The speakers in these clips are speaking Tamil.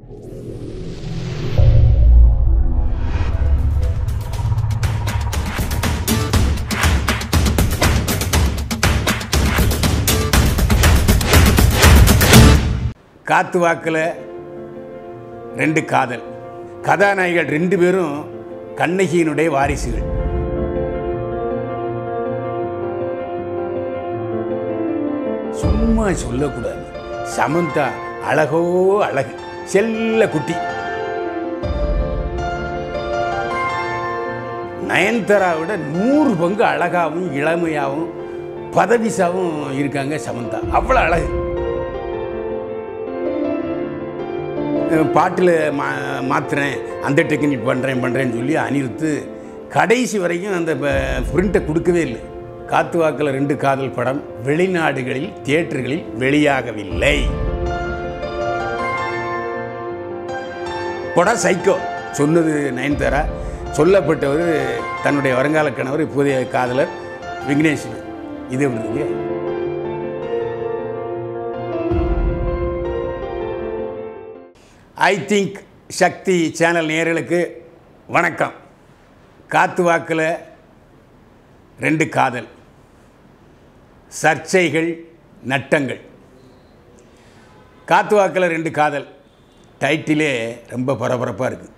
காத்து வாக்கில் ரெண்டு காதல் கதாநாயகிகள் ரெண்டு பேரும் கண்ணகியினுடைய வாரிசுகள் சும்மா சொல்லக்கூடாது சமந்தா அழகோ அழகு செல்ல குட்டி நயன்தாராவோட நூறு பங்கு அழகாவும் இளமையாகவும் பதவிசாவும் இருக்காங்க சமந்தா அவ்வளோ அழகு பாட்டில் மா மாற்றுறேன் அந்த டெக்னிக் பண்ணுறேன் பண்ணுறேன்னு சொல்லி அனிருத்து கடைசி வரைக்கும் அந்த பிரிண்ட்டை கொடுக்கவே இல்லை காத்து வாக்கில் ரெண்டு காதல் படம் வெளிநாடுகளில் தியேட்டர்களில் வெளியாகவில்லை படம் சைக்கோ சொன்னது நயன்தாரா சொல்லப்பட்டவர் தன்னுடைய வருங்கால கணவர் இப்போதைய காதலர் விக்னேஸ்வரன் இது எப்படி இருக்கு ஐ திங்க் சக்தி சேனல் நேயர்களுக்கு வணக்கம் காத்து வாக்கில் ரெண்டு காதல் சர்ச்சைகள் நட்டங்கள் காத்து வாக்கில் ரெண்டு காதல் டைட்டிலே ரொம்ப பரபரப்பாக இருக்குது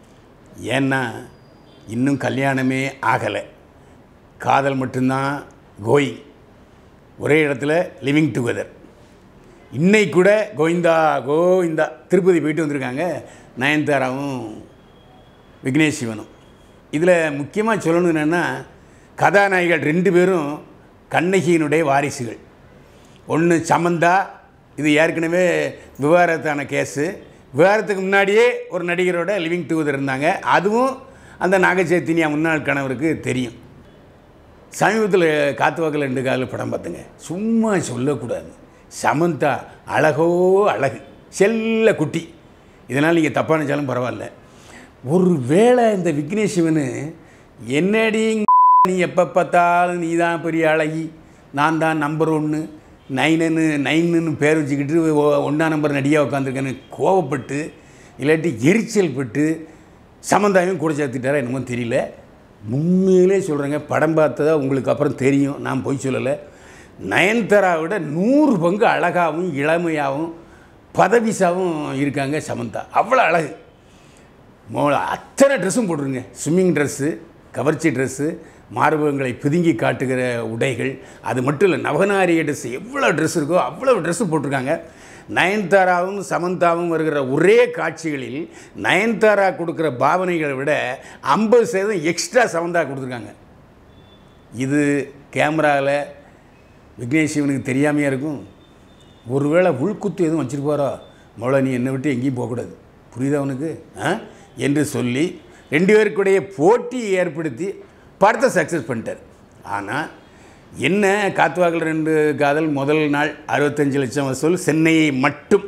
ஏன்னா இன்னும் கல்யாணமே ஆகலை காதல் மட்டும்தான் கோயிங் ஒரே இடத்துல லிவிங் டுகெதர் இன்னைக்கு கூட கோவிந்தா கோவிந்தா திருப்பதி போயிட்டு வந்திருக்காங்க நயன்தாராவும் விக்னேஷ் சிவனும் இதில் முக்கியமாக சொல்லணும் என்னென்னா கதாநாயகிகள் ரெண்டு பேரும் கண்ணகியினுடைய வாரிசுகள் ஒன்று சமந்தா இது ஏற்கனவே விவாகரத்தான கேஸு விவாகரத்துக்கு முன்னாடியே ஒரு நடிகரோட லிவிங் டுகெதர் இருந்தாங்க அதுவும் அந்த நாகச்சைத்தன்யா முன்னாள் கணவருக்கு தெரியும் சமீபத்தில் காத்து வாக்கில் ரெண்டு காலில் படம் பார்த்துங்க சும்மா சொல்லக்கூடாது சமந்தா அழகோ அழகு செல்ல குட்டி இதனால் நீங்கள் தப்பாக நினச்சாலும் பரவாயில்ல ஒரு வேளை இந்த விக்னேஷ் சிவனு என்னடி நீ எப்போ பார்த்தாலும் நீ தான் பெரிய அழகி நான் தான் நம்பர் ஒன்று நைனுன்னு நைனுன்னு பேர் வச்சுக்கிட்டு ஒன்றா நம்பர் நடியாக உட்காந்துருக்கேன்னு கோவப்பட்டு இல்லாட்டி எரிச்சல் பட்டு சமந்தாவையும் கூட சேர்த்துட்டாரா என்னமோ தெரியல உண்மையிலே சொல்கிறேங்க படம் பார்த்ததா உங்களுக்கு அப்புறம் தெரியும் நான் போய் சொல்லலை நயன்தாராவோட நூறு பங்கு அழகாகவும் இளமையாகவும் பதவிசாவும் இருக்காங்க சமந்தா அவ்வளோ அழகு மோ அத்தனை ட்ரெஸ்ஸும் போட்டுருங்க ஸ்விம்மிங் ட்ரெஸ்ஸு கவர்ச்சி ட்ரெஸ்ஸு மார்பகங்களை பிதுங்கி காட்டுகிற உடைகள் அது மட்டும் இல்லை நவநாரிய ட்ரெஸ் எவ்வளோ ட்ரெஸ் இருக்கோ அவ்வளோ ட்ரெஸ்ஸு போட்டிருக்காங்க நயன்தாராவும் சமந்தாவும் வருகிற ஒரே காட்சிகளில் நயன்தாரா கொடுக்குற பாவனைகளை விட ஐம்பது சதவீதம் எக்ஸ்ட்ரா சமந்தா கொடுத்துருக்காங்க இது கேமராவில் விக்னேஷ் சிவனுக்கு தெரியாமையாக இருக்கும் ஒருவேளை உள்குத்து எதுவும் வச்சுருப்பாரோ மொழ நீ என்னை விட்டு எங்கேயும் போகக்கூடாது புரியுதா அவனுக்கு ஆ என்று சொல்லி ரெண்டு பேருக்குடைய போட்டி ஏற்படுத்தி படத்தை சக்ஸஸ் பண்ணிட்டார் ஆனால் என்ன காத்துவாக்கில் ரெண்டு காதல் முதல் நாள் அறுபத்தஞ்சு லட்சம் வசூல் சென்னையை மட்டும்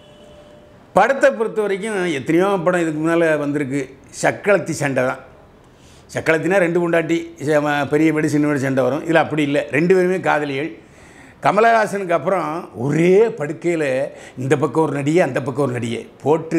படத்தை பொறுத்த வரைக்கும் எத்தனையோ படம் இதுக்கு முன்னால் வந்திருக்கு சக்களத்தி சண்டை தான் சக்களத்தினா ரெண்டு பொண்டாட்டி பெரிய வீடு சின்ன வீடு சண்டை வரும் இதில் அப்படி இல்லை ரெண்டு பேருமே காதலிகள் கமலஹாசனுக்கு அப்புறம் ஒரே படுக்கையில் இந்த பக்கம் ஒரு நடிகை அந்த பக்கம் ஒரு நடிகை போட்டு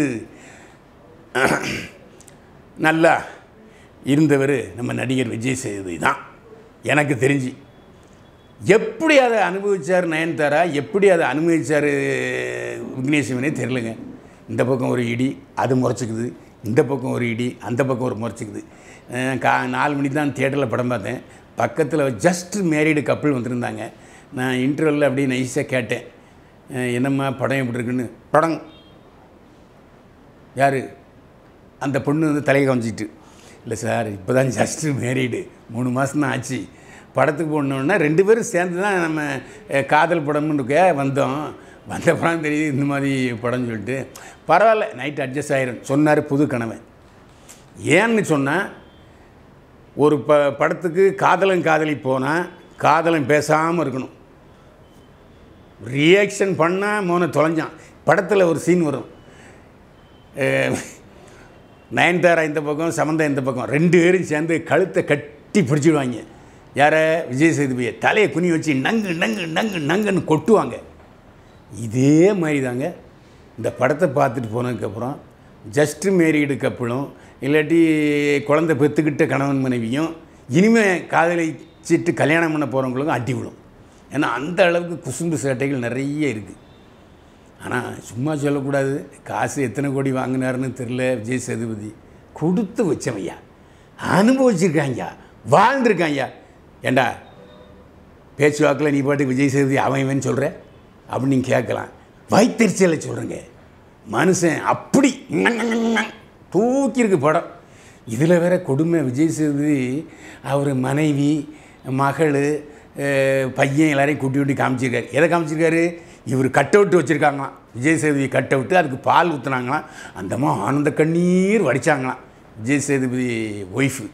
நல்லா இருந்தவர் நம்ம நடிகர் விஜய் சேதுபதி தான் எனக்கு தெரிஞ்சு எப்படி அதை அனுபவித்தார் நயன்தாரா எப்படி அதை அனுபவித்தார் விக்னேஷ் சிவனே தெரிலங்க இந்த பக்கம் ஒரு இடி அது முறைச்சிக்குது இந்த பக்கம் ஒரு இடி அந்த பக்கம் ஒரு முறைச்சிக்குது கா நாலு மணிக்கு தான் தியேட்டரில் படம் பார்த்தேன் பக்கத்தில் ஜஸ்ட் மேரீடு கப்பல் வந்திருந்தாங்க நான் இன்டர்வலில் அப்படியே நைஸாக கேட்டேன் என்னம்மா படம் எப்படி இருக்குன்னு படம் யார் அந்த பொண்ணு வந்து தலையை காமிச்சிட்டு இல்லை சார் இப்போ தான் ஜஸ்ட்டு மேரீடு மூணு மாதம் தான் ஆச்சு படத்துக்கு போனோன்னா ரெண்டு பேரும் சேர்ந்து தான் நம்ம காதல் படம்னு வந்தோம் வந்த படம் தெரியுது இந்த மாதிரி படம்னு சொல்லிட்டு பரவாயில்ல நைட் அட்ஜஸ்ட் ஆயிரும் சொன்னார் புது கணவன் ஏன்னு சொன்னால் ஒரு ப படத்துக்கு காதலன் காதலி போனால் காதலன் பேசாமல் இருக்கணும் ரியாக்ஷன் பண்ணால் மோனை தொலைஞ்சான் படத்தில் ஒரு சீன் வரும் நயன்தாரா இந்த பக்கம் சமந்தா இந்த பக்கம் ரெண்டு பேரும் சேர்ந்து கழுத்தை கட்டி பிடிச்சிடுவாங்க யாரை விஜய் சேதுபதியை தலையை குனி வச்சு நங்கு நங்கு நங்கு நங்குன்னு கொட்டுவாங்க இதே மாதிரி தாங்க இந்த படத்தை பார்த்துட்டு போனதுக்கப்புறம் ஜஸ்ட் மேரீடு கப்பலும் இல்லாட்டி குழந்தை பெற்றுக்கிட்ட கணவன் மனைவியும் இனிமே காதலிச்சிட்டு கல்யாணம் பண்ண போகிறவங்களுக்கும் அடி விழும் ஏன்னா அந்த அளவுக்கு குசும்பு சேட்டைகள் நிறைய இருக்குது ஆனால் சும்மா சொல்லக்கூடாது காசு எத்தனை கோடி வாங்கினாருன்னு தெரில விஜய் சேதுபதி கொடுத்து வச்சவையா அனுபவிச்சிருக்காங்கய்யா வாழ்ந்திருக்காங்கய்யா ஏண்டா பேச்சுவாக்கில் நீ பாட்டுக்கு விஜய் சேதுபதி அவன் இவன் சொல்கிற அப்படின்னு நீங்கள் கேட்கலாம் வைத்தறிச்சலை சொல்கிறேங்க மனுஷன் அப்படி தூக்கியிருக்கு படம் இதில் வேற கொடுமை விஜய் சேதுபதி அவர் மனைவி மகள் அஹ், பையன் எல்லாரையும் கூட்டி விட்டு காமிச்சிருக்காரு எதை காமிச்சிருக்காரு இவர் கட் அவுட் வச்சுருக்காங்களாம் விஜய் சேதுபதி கட் அவுட்டு அதுக்கு பால் ஊற்றுனாங்களாம் அந்தம்மா ஆனந்த கண்ணீர் வடித்தாங்களாம் விஜய் சேதுபதி ஒய்ஃபு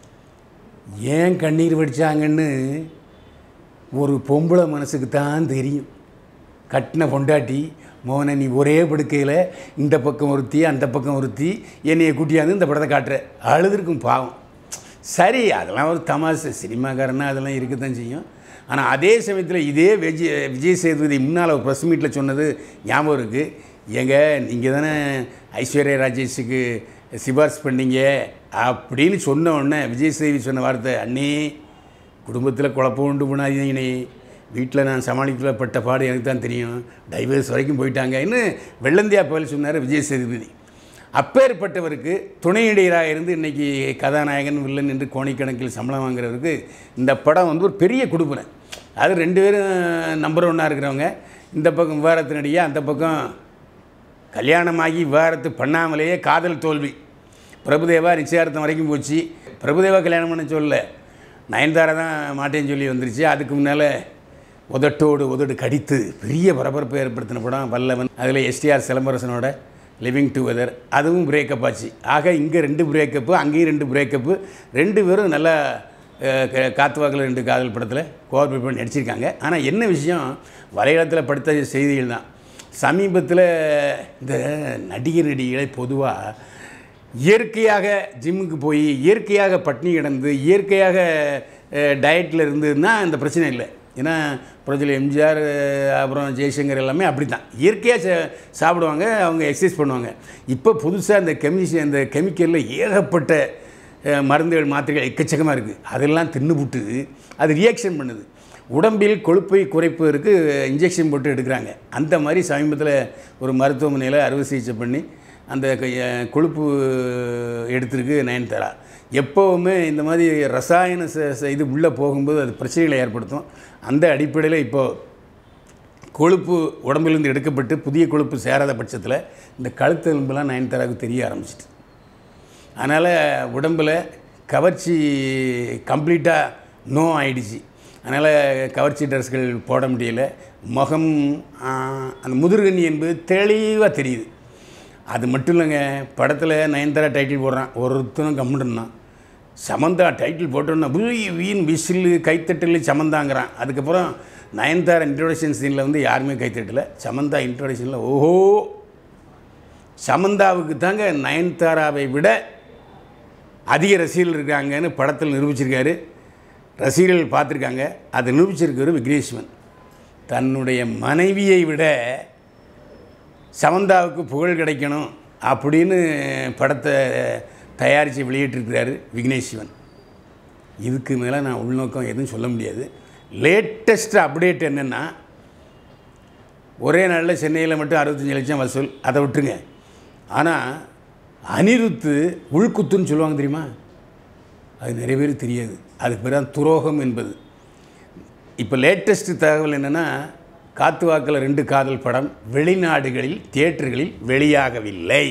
ஏன் கண்ணீர் வடித்தாங்கன்னு ஒரு பொம்பளை மனசுக்கு தான் தெரியும் கட்டின பொண்டாட்டி மோகனை நீ ஒரே படுக்கையில் இந்த பக்கம் ஒருத்தி அந்த பக்கம் ஒருத்தி என்னையை கூட்டியாந்து இந்த படத்தை காட்டுற அழுதுருக்கும் பாவம் சரி அதெல்லாம் ஒரு தமாசு சினிமாக்காரனா அதெல்லாம் இருக்கத்தான் செய்யும் ஆனால் அதே சமயத்தில் இதே விஜய் விஜய் சேதுபதி முன்னால் ஒரு ப்ரெஸ் மீட்டில் சொன்னது ஞாபகம் இருக்குது ஏங்க நீங்கள் தானே ஐஸ்வர்யா ராஜேஷுக்கு சிபாரிசு பண்ணீங்க அப்படின்னு சொன்ன உடனே விஜய் சேதுபதி சொன்ன வார்த்தை அண்ணே குடும்பத்தில் குழப்பம் உண்டு பண்ணாதீங்கண்ணே வீட்டில் நான் சமாளிக்கப்பட்ட பாடு எனக்கு தான் தெரியும் டைவர்ஸ் வரைக்கும் போயிட்டாங்க இன்னும் வெள்ளந்தியா புயல் சொன்னார் விஜய் சேதுபதி அப்பேற்பட்டவருக்கு துணை நடிகராக இருந்து இன்றைக்கி கதாநாயகன் வில்லன் என்று கோணிக்கணக்கில் சம்பளம் வாங்குறவருக்கு இந்த படம் வந்து ஒரு பெரிய கொடுப்பினை அது ரெண்டு பேரும் நம்பர் ஒன்னாக இருக்கிறவங்க இந்த பக்கம் விவாகரத்து நடிகை அந்த பக்கம் கல்யாணமாகி விவாகரத்து பண்ணாமலேயே காதல் தோல்வி பிரபுதேவா நிச்சயார்த்தம் வரைக்கும் போச்சு பிரபுதேவா கல்யாணம் பண்ண சொல்லல நயன்தாரா தான் மாட்டேன்னு சொல்லி வந்துருச்சு அதுக்கு முன்னால் உதட்டோடு உதடு கடித்து பெரிய பரபரப்பை ஏற்படுத்தின படம் வல்லவன் அதில் எஸ்டிஆர் சிலம்பரசனோட லிவிங் டுகெதர் அதுவும் பிரேக்கப் ஆச்சு ஆக இங்கே ரெண்டு பிரேக்கப்பு அங்கேயும் ரெண்டு பிரேக்கப்பு ரெண்டு பேரும் நல்லா அஹ், க- காத்துவாக்கில் ரெண்டு காதல் படத்தில் கோஆப்ரேட் பண்ணி நடிச்சிருக்காங்க ஆனால் என்ன விஷயம் வலையளத்தில் படுத்த செய்திகள் தான் சமீபத்தில் இந்த நடிகர் நடிகளை பொதுவாக இயற்கையாக ஜிம்முக்கு போய் இயற்கையாக பட்னி கிடந்து இயற்கையாக டயட்டில் இருந்ததுன்னா இந்த பிரச்சனை இல்லை ஏன்னா புரட்சியில் எம்ஜிஆர் அஹ், அப்புறம் ஜெய்சங்கர் எல்லாமே அப்படி தான் இயற்கையாக சா சாப்பிடுவாங்க அவங்க எக்ஸசைஸ் பண்ணுவாங்க இப்போ புதுசாக இந்த கெமிஷ இந்த கெமிக்கலில் ஏகப்பட்ட அஹ், மருந்துகள் மாத்திரைகள் எக்கச்சக்கமாக இருக்குது அதெல்லாம் தின்னுபுட்டு அது ரியாக்ஷன் பண்ணுது உடம்பில் கொழுப்பை குறைப்பதற்கு இன்ஜெக்ஷன் போட்டு எடுக்கிறாங்க அந்த மாதிரி சமீபத்தில் ஒரு மருத்துவமனையில் அறுவை சிகிச்சை பண்ணி அந்த க- அஹ் கொழுப்பு எடுத்திருக்கு நயன்தாரா எப்போவுமே இந்த மாதிரி ரசாயன ச- ச- இது உள்ளே போகும்போது அது பிரச்சனைகளை ஏற்படுத்தும் அந்த அடிப்படையில் இப்போது கொழுப்பு உடம்பிலிருந்து எடுக்கப்பட்டு புதிய கொழுப்பு சேராத பட்சத்தில் இந்த கழுத்து எலும்புலாம் நயன்தாராவுக்கு தெரிய ஆரம்பிச்சிட்டு அதனால் உடம்பில் கவர்ச்சி கம்ப்ளீட்டாக நோ ஆயிடுச்சு அதனால் கவர்ச்சி ட்ரெஸ்கள் போட முடியல முகம் ஆ, அந்த முதுர்கண்ணி என்பது தெளிவாக தெரியுது அது மட்டும் இல்லைங்க படத்தில் நயன்தாரா டைட்டில் போடுறான் ஒருத்தனும் கம்முன்னு இருந்தான் சமந்தா டைட்டில் போட்டோன்னா வீ வீண் விசில் கைத்தட்டல் சமந்தாங்கிறான் அதுக்கப்புறம் நயன்தாரா இன்ட்ரோடக்ஷன் சீனில் வந்து யாருமே கைத்தட்டல சமந்தா இன்ட்ரோடக்ஷனில் ஓஹோ சமந்தாவுக்கு தாங்க நயன்தாராவை விட அதிக ரசிகர்கள் இருக்காங்கன்னு படத்தில் நிரூபிச்சிருக்காரு ரசிகர்கள் பார்த்துருக்காங்க அதை நிரூபிச்சிருக்காரு விக்னேஸ்வன் தன்னுடைய மனைவியை விட சமந்தாவுக்கு புகழ் கிடைக்கணும் அப்படின்னு படத்தை தயாரித்து வெளியிட்டிருக்கிறாரு விக்னேஸ்வன் இதுக்கு மேலே நான் உள்நோக்கம் எதுவும் சொல்ல முடியாது லேட்டஸ்ட் அப்டேட் என்னென்னா ஒரே நாளில் சென்னையில் மட்டும் அறுபத்தஞ்சு லட்சம் வசூல் அதை விட்டுருங்க ஆனால் அனிருத்து உள்குத்துன்னு சொல்லுவாங்க தெரியுமா அது நிறைய பேருக்கு தெரியாது அதுக்கு பேர் தான் துரோகம் என்பது இப்போ லேட்டஸ்ட் தகவல் என்னென்னா காத்து வாக்கில் ரெண்டு காதல் படம் வெளிநாடுகளில் தியேட்டர்களில் வெளியாகவில்லை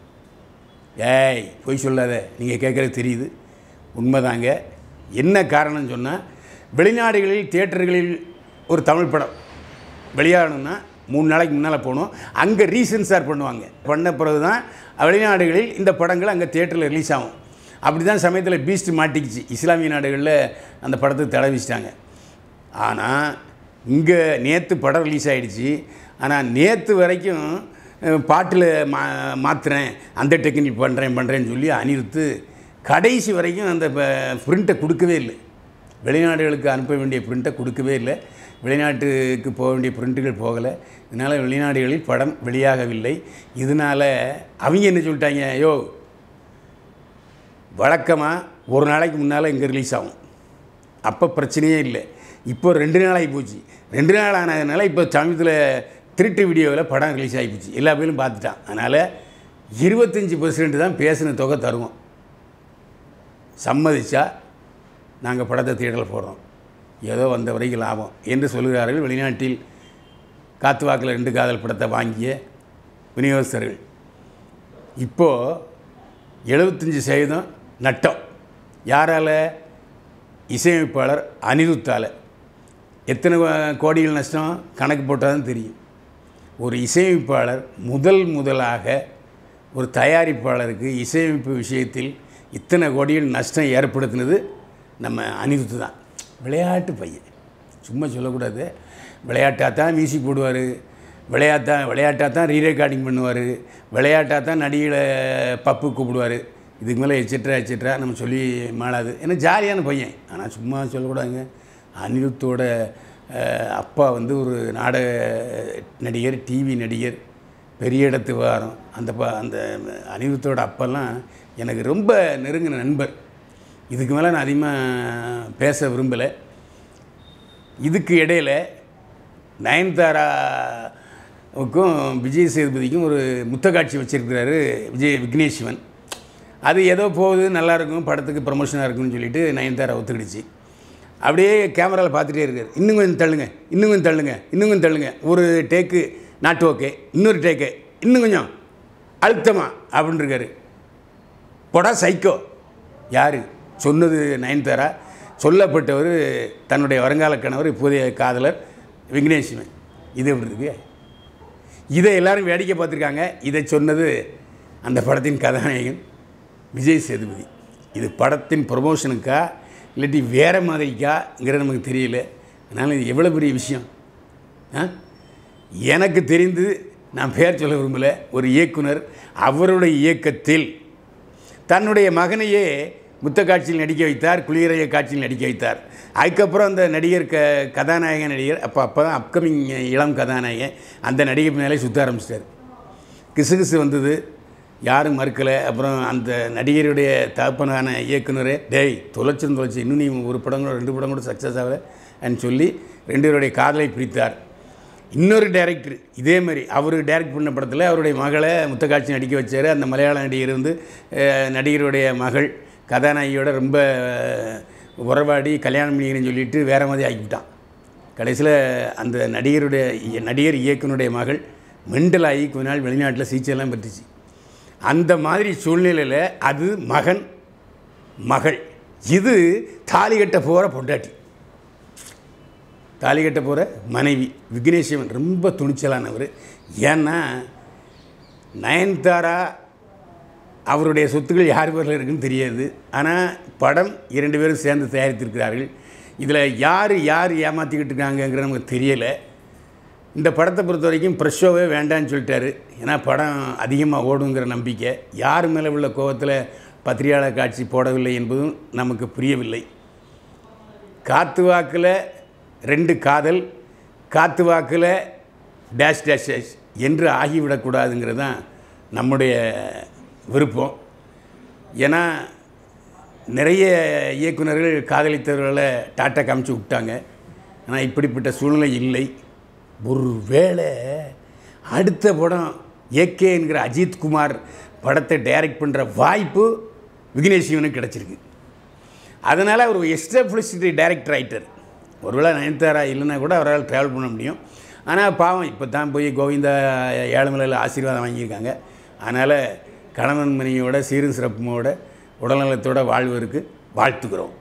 ஏய் பொய் சொல்லாத நீங்கள் கேட்குறது தெரியுது உண்மைதாங்க என்ன காரணம்னு சொன்னால் வெளிநாடுகளில் தியேட்டர்களில் ஒரு தமிழ் படம் வெளியாகணும்னா மூணு நாளைக்கு முன்னால் போகணும் அங்கே ரீசென்சார் பண்ணுவாங்க பண்ண பிறகு தான் வெளிநாடுகளில் இந்த படங்கள் அங்கே தியேட்டரில் ரிலீஸ் ஆகும் அப்படி தான் சமயத்தில் பீஸ்ட் மாட்டிக்கிச்சு இஸ்லாமிய நாடுகளில் அந்த படத்துக்கு தடை வச்சிட்டாங்க ஆனால் இங்கே நேற்று படம் ரிலீஸ் ஆகிடுச்சு ஆனால் நேற்று வரைக்கும் அஹ், பாட்டில் மா மாற்றுறேன் அந்த டெக்னிக் பண்ணுறேன் பண்ணுறேன்னு சொல்லி அனிருத்து கடைசி வரைக்கும் அந்த பிரிண்ட்டை கொடுக்கவே இல்லை வெளிநாடுகளுக்கு அனுப்ப வேண்டிய பிரிண்ட்டை கொடுக்கவே இல்லை வெளிநாட்டுக்கு போக வேண்டிய பிரிண்ட்டுகள் போகலை இதனால் வெளிநாடுகளில் படம் வெளியாகவில்லை இதனால் அவங்க என்ன சொல்லிட்டாங்க யோ வழக்கமாக ஒரு நாளைக்கு முன்னால் இங்கே ரிலீஸ் ஆகும் அப்போ பிரச்சனையே இல்லை இப்போ ரெண்டு நாள் ஆகி போச்சு ரெண்டு நாள் ஆனதுனால இப்போ சமீபத்தில் திருட்டு வீடியோவில் படம் ரிலீஸ் ஆகி போச்சு எல்லா பேரும் பார்த்துட்டான் அதனால் இருபத்தஞ்சி பர்சன்ட் தான் பேசின தொகை தருவோம் சம்மதிச்சா நாங்கள் படத்தை தியேட்டரில் போடுறோம் ஏதோ வந்த வரைக்கும் லாபம் என்று சொல்கிறார்கள் வெளிநாட்டில் காத்துவாக்கில் ரெண்டு காதல் படத்தை வாங்கிய விநியோகஸ்தர்கள் இப்போது எழுபத்தஞ்சி சதவீதம் நட்டம் யாரால் இசையமைப்பாளர் அனிருத்தால் எத்தனை கோ- கோடிகள் நஷ்டம் கணக்கு போட்டால் தான் தெரியும் ஒரு இசையமைப்பாளர் முதல் முதலாக ஒரு தயாரிப்பாளருக்கு இசையமைப்பு விஷயத்தில் இத்தனை கோடிகள் நஷ்டம் ஏற்படுத்தினது நம்ம அனிருத்து தான் விளையாட்டு பையன் சும்மா சொல்லக்கூடாது விளையாட்டாக தான் மியூசிக் போடுவார் விளையாட்டா விளையாட்டாக தான் ரீ ரெக்கார்டிங் பண்ணுவார் விளையாட்டாக தான் நடிகளை பப்பு கூப்பிடுவார் இதுக்கு மேலே எச்செட்ரா எச்செட்ரா நம்ம சொல்லி மாளாது ஏன்னா ஜாலியான பையன் ஆனால் சும்மா சொல்லக்கூடாதுங்க அனிருத்தோட அஹ், அப்பா வந்து ஒரு நாடக நடிகர் டிவி நடிகர் பெரிய இடத்து விவகாரம் அந்த ப அந்த அனிருத்தோட அப்பெல்லாம் எனக்கு ரொம்ப நெருங்கின நண்பர் இதுக்கு மேலே நான் அதிகமாக பேச விரும்பலை இதுக்கு இடையில் நயன்தாராவுக்கும் விஜய் சேதுபதிக்கும் ஒரு முத்த காட்சி வச்சுருக்கிறாரு விஜய் விக்னேஷ்வன் அது ஏதோ போகுது நல்லா இருக்கும் படத்துக்கு ப்ரமோஷனாக இருக்கும்னு சொல்லிட்டு நயன்தாரா ஒத்துக்கிடுச்சு அப்படியே கேமராவில் பார்த்துட்டே இருக்கார் இன்னும் கொஞ்சம் தள்ளுங்க இன்னும் கொஞ்சம் தள்ளுங்க இன்னும் கொஞ்சம் தள்ளுங்க ஒரு டேக்கு நாட் ஓகே இன்னொரு டேக்கு இன்னும் கொஞ்சம் அழுத்தமா அப்படின்னு இருக்காரு போடா சைக்கோ யார் சொன்னது நயன்தாரா சொல்லப்பட்டவர் தன்னுடைய வருங்கால கணவர் இப்போதைய காதலர் விக்னேஷ்வன் இது எப்படி இருக்கு இதை எல்லாரும் வேடிக்கை பார்த்துருக்காங்க இதை சொன்னது அந்த படத்தின் கதாநாயகன் விஜய் சேதுபதி இது படத்தின் ப்ரொமோஷனுக்கா இல்லாட்டி வேறு மாதிரிக்காங்கிறது நமக்கு தெரியல அதனால் இது எவ்வளோ பெரிய விஷயம் ஆ எனக்கு தெரிந்து நான் பெயர் சொல்ல விரும்பலை ஒரு இயக்குனர் அவருடைய இயக்கத்தில் தன்னுடைய மகனையே முத்த காட்சியில் நடிக்க வைத்தார் குளிரைய காட்சியில் நடிக்க வைத்தார் அதுக்கப்புறம் அந்த நடிகர் க கதாநாயக நடிகர் அப்போ அப்போ தான் அப்கமிங் இளம் கதாநாயகன் அந்த நடிகை மேலே சுற்ற ஆரம்பிச்சிட்டார் கிசுகிசு வந்தது யாரும் மறுக்கலை அப்புறம் அந்த நடிகருடைய தகப்பனான இயக்குனரே டேய் தொலைச்சிருந்து தொலைச்சி இன்னும் நீ ஒரு படம் கூட ரெண்டு படம் கூட சக்ஸஸ் ஆகலை அப்படின்னு சொல்லி ரெண்டு பேருடைய காதலை பிரித்தார் இன்னொரு டைரக்டர் இதே மாதிரி அவர் டைரக்ட் பண்ண படத்தில் அவருடைய மகளை முத்தக்காட்சி நடிக்க வச்சார் அந்த மலையாள நடிகர் வந்து அஹ், நடிகருடைய மகள் கதாநாயகியோட ரொம்ப அஹ், உறவாடி கல்யாணம் பண்ணிக்கிறேன்னு சொல்லிட்டு வேறு மாதிரி ஆக்கிவிட்டான் கடைசியில் அந்த நடிகருடைய நடிகர் இயக்குனுடைய மகள் மெண்டலாகி கொஞ்ச நாள் வெளிநாட்டில் சிகிச்சையெல்லாம் பெற்றுச்சு அந்த மாதிரி சூழ்நிலையில் அது மகன் மகள் இது தாலி கட்ட போகிற பொண்டாட்டி தாலி கட்ட போகிற மனைவி விக்னேஷ்வன் ரொம்ப துணிச்சலானவர் ஏன்னா நயன்தாரா அவருடைய சொத்துக்கள் யார் பேரில் இருக்குன்னு தெரியாது ஆனால் படம் இரண்டு பேரும் சேர்ந்து தயாரித்திருக்கிறார்கள் இதில் யார் யார் ஏமாற்றிக்கிட்டு இருக்காங்கங்கிறது நமக்கு தெரியலை இந்த படத்தை பொறுத்த வரைக்கும் ப்ரெஷ்ஷோவே வேண்டான்னு சொல்லிட்டாரு ஏன்னா படம் அதிகமாக ஓடுங்கிற நம்பிக்கை யார் மேலே உள்ள கோபத்தில் பத்திரிகையாளர் காட்சி போடவில்லை என்பதும் நமக்கு புரியவில்லை காத்து வாக்கில் ரெண்டு காதல் காத்து வாக்கில் டேஷ் டேஷ் டேஷ் என்று ஆகிவிடக்கூடாதுங்கிறது தான் நம்முடைய விருப்பம் ஏன்னா நிறைய இயக்குனர்கள் காதலித்தவர்களை டாட்டா காமிச்சு விட்டாங்க ஆனால் இப்படிப்பட்ட சூழ்நிலை இல்லை ஒரு வேளை அடுத்த படம் ஏகே என்கிற அஜித் குமார் படத்தை டைரக்ட் பண்ணுற வாய்ப்பு விக்னேஷ் சிவனுக்கு கிடச்சிருக்கு அதனால் அவர் எஸ்டாப்ளிஷ்டு டைரக்டர் ஆகிட்டார் ஒருவேளை நயன்தாரா இல்லைன்னா கூட அவரால் ட்ராவல் பண்ண முடியும் ஆனால் பாவம் இப்போ தான் போய் கோவிந்தா ஏழுமலையில் ஆசீர்வாதம் வாங்கியிருக்காங்க அதனால் கணவன் மனைவியோட சீரும் சிறப்புமோட உடல்நலத்தோட வாழ்வதற்கு வாழ்த்துக்கிறோம்